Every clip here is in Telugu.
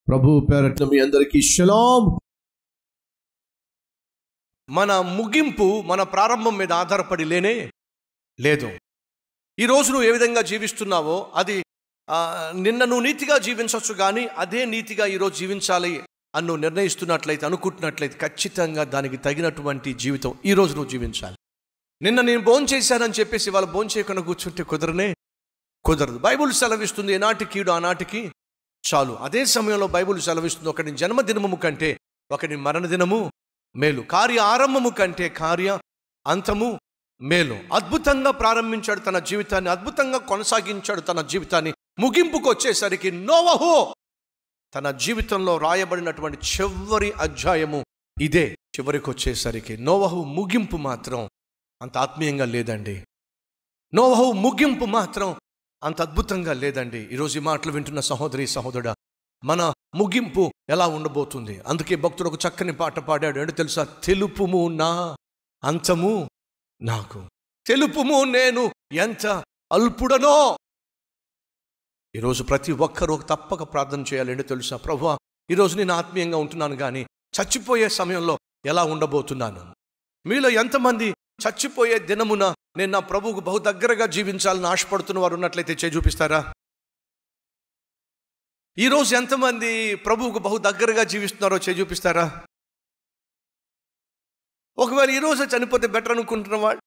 ప్రభు పేరట మీ అందరికీ షలాం మన ముగింపు మన ప్రారంభం మీద ఆధారపడి లేనే లేదు ఈరోజు నువ్వు ఏ విధంగా జీవిస్తున్నావో అది ఆ, నిన్న నువ్వు నీతిగా జీవించవచ్చు కానీ అదే నీతిగా ఈరోజు జీవించాలి అని నువ్వు నిర్ణయిస్తున్నట్లయితే అనుకుంటున్నట్లయితే ఖచ్చితంగా దానికి తగినటువంటి జీవితం ఈరోజు నువ్వు జీవించాలి నిన్న నేను భోజనం చేశానని చెప్పేసి వాళ్ళు భోజనం చేయకుండా కూర్చుంటే కుదరనే కుదరదు బైబుల్ సెలవిస్తుంది ఏనాటి కీడు ఆనాటికి చాలు అదే సమయంలో బైబుల్ సెలవిస్తుంది ఒకటి జన్మదినము కంటే ఒకటి మరణదినము మేలు కార్య ఆరంభము కంటే కార్య అంతము మేలు అద్భుతంగా ప్రారంభించాడు తన జీవితాన్ని అద్భుతంగా కొనసాగించాడు తన జీవితాన్ని ముగింపుకు వచ్చేసరికి నోవహో తన జీవితంలో రాయబడినటువంటి చివరి అధ్యాయము ఇదే చివరికి వచ్చేసరికి నోవహు ముగింపు మాత్రం అంత ఆత్మీయంగా లేదండి నోవహు ముగింపు మాత్రం అంత అద్భుతంగా లేదండి ఈరోజు ఈ మాటలు వింటున్న సహోదరి సహోదరుడా మన ముగింపు ఎలా ఉండబోతుంది అందుకే భక్తుడు ఒక చక్కని పాట పాడాడు ఏంటో తెలుసా తెలుపుము నా అంతము నాకు తెలుపుము నేను ఎంత అల్పుడనో ఈరోజు ప్రతి ఒక్కరూ తప్పక ప్రార్థన చేయాలి ఏంటో తెలుసా ప్రభు ఈరోజు నేను ఆత్మీయంగా ఉంటున్నాను కానీ చచ్చిపోయే సమయంలో ఎలా ఉండబోతున్నాను మీలో ఎంతమంది చచ్చిపోయే దినమున నేను నా ప్రభువుకు బహు దగ్గరగా జీవించాలని ఆశపడుతున్న వారు ఉన్నట్లయితే చేయి చూపిస్తారా ఈరోజు ఎంతమంది ప్రభువుకు బహు దగ్గరగా జీవిస్తున్నారో చేయి చూపిస్తారా ఒకవేళ ఈరోజు చనిపోతే బెటర్ అనుకుంటున్న వాడు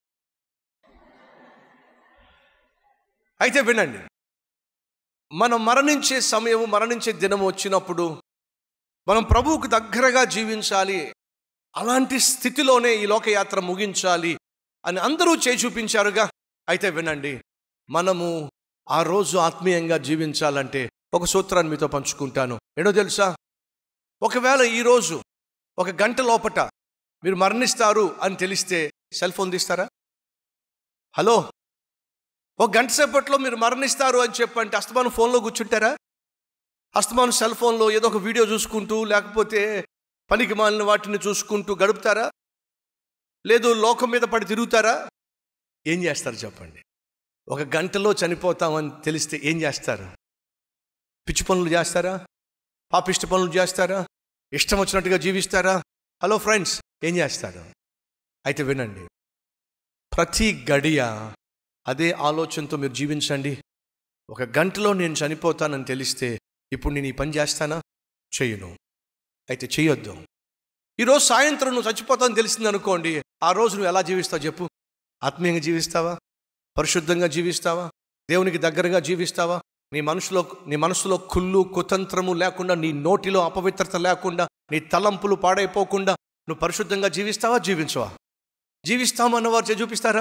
అయితే వినండి మనం మరణించే సమయం మరణించే దినం వచ్చినప్పుడు మనం ప్రభువుకు దగ్గరగా జీవించాలి అలాంటి స్థితిలోనే ఈ లోకయాత్ర ముగించాలి అని అందరూ చేయి చూపించారుగా అయితే వినండి మనము ఆ రోజు ఆత్మీయంగా జీవించాలంటే ఒక సూత్రాన్ని మీతో పంచుకుంటాను ఏంటో తెలుసా ఒకవేళ ఈరోజు ఒక గంట లోపట మీరు మరణిస్తారు అని తెలిస్తే సెల్ ఫోన్ తీస్తారా హలో ఒక గంట సేపట్లో మీరు మరణిస్తారు అని చెప్పంటే అస్తమానం ఫోన్లో కూర్చుంటారా అస్తమానం సెల్ ఫోన్లో ఏదో ఒక వీడియో చూసుకుంటూ లేకపోతే పనికి మాలిన వాటిని చూసుకుంటూ గడుపుతారా లేదు లోకం మీద పడి తిరుగుతారా ఏం చేస్తారు చెప్పండి ఒక గంటలో చనిపోతామని తెలిస్తే ఏం చేస్తారు పిచ్చి పనులు చేస్తారా పాపిష్టి పనులు చేస్తారా ఇష్టం వచ్చినట్టుగా జీవిస్తారా హలో ఫ్రెండ్స్ ఏం చేస్తారు అయితే వినండి ప్రతి గడియ అదే ఆలోచనతో మీరు జీవించండి ఒక గంటలో నేను చనిపోతానని తెలిస్తే ఇప్పుడు నేను ఈ పని చేస్తానా చెయ్యను అయితే చెయ్యొద్దు ఈరోజు సాయంత్రం నువ్వు చచ్చిపోతావని తెలిసింది అనుకోండి ఆ రోజు నువ్వు ఎలా జీవిస్తావు చెప్పు ఆత్మీయంగా జీవిస్తావా పరిశుద్ధంగా జీవిస్తావా దేవునికి దగ్గరగా జీవిస్తావా నీ మనసులో నీ మనసులో కుళ్ళు కుతంత్రము లేకుండా నీ నోటిలో అపవిత్రత లేకుండా నీ తలంపులు పాడైపోకుండా నువ్వు పరిశుద్ధంగా జీవిస్తావా జీవించవా జీవిస్తామన్నవారు చే- చూపిస్తారా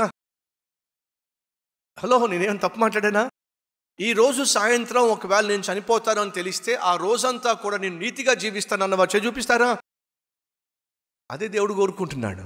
హలో నేనేం తప్పు మాట్లాడానా ఈ రోజు సాయంత్రం ఒకవేళ నేను చనిపోతాను అని తెలిస్తే ఆ రోజంతా కూడా నేను నీతిగా జీవిస్తానన్న వచ్చే చూపిస్తారా అదే దేవుడు కోరుకుంటున్నాడు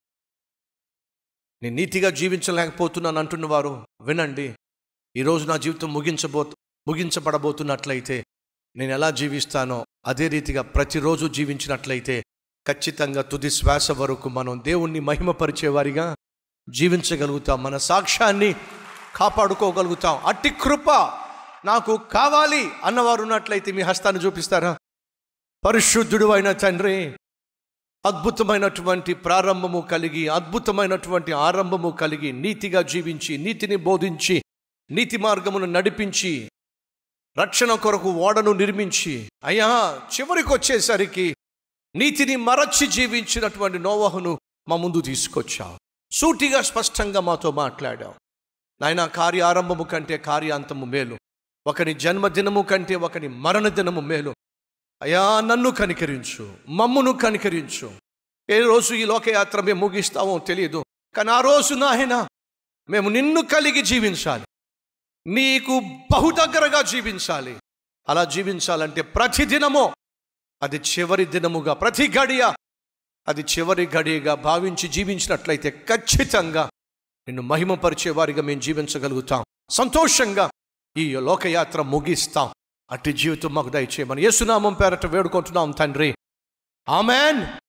నేను నీతిగా జీవించలేకపోతున్నాను అంటున్న వారు వినండి ఈరోజు నా జీవితం ముగించబో ముగించబడబోతున్నట్లయితే నేను ఎలా జీవిస్తానో అదే రీతిగా ప్రతిరోజు జీవించినట్లయితే ఖచ్చితంగా తుది శ్వాస వరకు మనం దేవుణ్ణి మహిమపరిచేవారిగా జీవించగలుగుతాం మన సాక్ష్యాన్ని కాపాడుకోగలుగుతాం అట్టి కృప నాకు కావాలి అన్నవారు ఉన్నట్లయితే మీ హస్తాన్ని చూపిస్తారా పరిశుద్ధుడు అయిన తండ్రి అద్భుతమైనటువంటి ప్రారంభము కలిగి అద్భుతమైనటువంటి ఆరంభము కలిగి నీతిగా జీవించి నీతిని బోధించి నీతి మార్గమును నడిపించి రక్షణ కొరకు ఓడను నిర్మించి అయ్యా చివరికి వచ్చేసరికి నీతిని మరచి జీవించినటువంటి నోవహును మా ముందు తీసుకొచ్చావు సూటిగా స్పష్టంగా మాతో మాట్లాడావు నాయన కార్య ఆరంభము కంటే కార్యాంతము మేలు ఒకని జన్మదినము కంటే ఒకని మరణ దినము మేలు అయ్యా నన్ను కనికరించు మమ్మును కనికరించు ఏ రోజు ఈ లోకయాత్ర మేము ముగిస్తామో తెలియదు కానీ ఆ రోజు నాయన మేము నిన్ను కలిగి జీవించాలి నీకు బహు దగ్గరగా జీవించాలి అలా జీవించాలంటే ప్రతి దినము అది చివరి దినముగా ప్రతి గడియ అది చివరి గడియగా భావించి జీవించినట్లయితే ఖచ్చితంగా నిన్ను మహిమపరిచే వారిగా మేము జీవించగలుగుతాం సంతోషంగా ఈ లోకయాత్ర ముగిస్తాం అట్టి జీవితం మాకు దయచేయమని యేసునామం పేరట వేడుకుంటున్నాం తండ్రి ఆమెన్